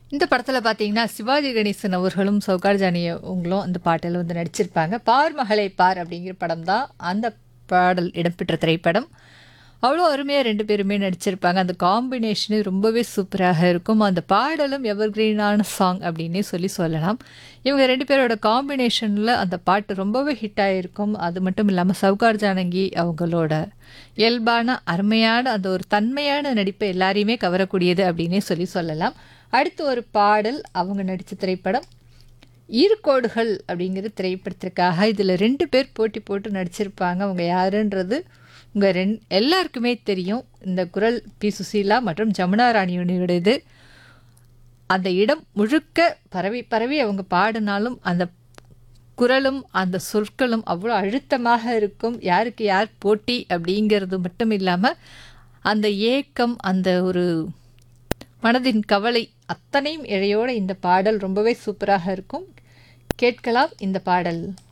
இந்த படத்தில் பார்த்தீங்கன்னா சிவாஜி கணேசன் அவர்களும் சௌகார் ஜானி அவங்களும் அந்த பாட்டில் வந்து நடிச்சிருப்பாங்க பார் மகளை பார் அப்படிங்கிற படம் தான் அந்த பாடல் இடம்பெற்ற திரைப்படம் அவ்வளோ அருமையாக ரெண்டு பேருமே நடிச்சிருப்பாங்க அந்த காம்பினேஷனு ரொம்பவே சூப்பராக இருக்கும் அந்த பாடலும் எவர்கிரீனான சாங் அப்படின்னே சொல்லி சொல்லலாம் இவங்க ரெண்டு பேரோட காம்பினேஷனில் அந்த பாட்டு ரொம்பவே ஹிட் ஆகிருக்கும் அது மட்டும் இல்லாமல் சவுகார் ஜானகி அவங்களோட இயல்பான அருமையான அந்த ஒரு தன்மையான நடிப்பை எல்லாரையுமே கவரக்கூடியது அப்படின்னே சொல்லி சொல்லலாம் அடுத்து ஒரு பாடல் அவங்க நடித்த திரைப்படம் ஈர்க்கோடுகள் அப்படிங்கிற திரைப்படத்திற்காக இதில் ரெண்டு பேர் போட்டி போட்டு நடிச்சிருப்பாங்க அவங்க யாருன்றது உங்கள் ரெண் எல்லாருக்குமே தெரியும் இந்த குரல் பி சுசீலா மற்றும் ஜமுனா ராணியுடையது அந்த இடம் முழுக்க பரவி பரவி அவங்க பாடினாலும் அந்த குரலும் அந்த சொற்களும் அவ்வளோ அழுத்தமாக இருக்கும் யாருக்கு யார் போட்டி அப்படிங்கிறது மட்டும் இல்லாமல் அந்த ஏக்கம் அந்த ஒரு மனதின் கவலை அத்தனையும் இழையோட இந்த பாடல் ரொம்பவே சூப்பராக இருக்கும் கேட்கலாம் இந்த பாடல்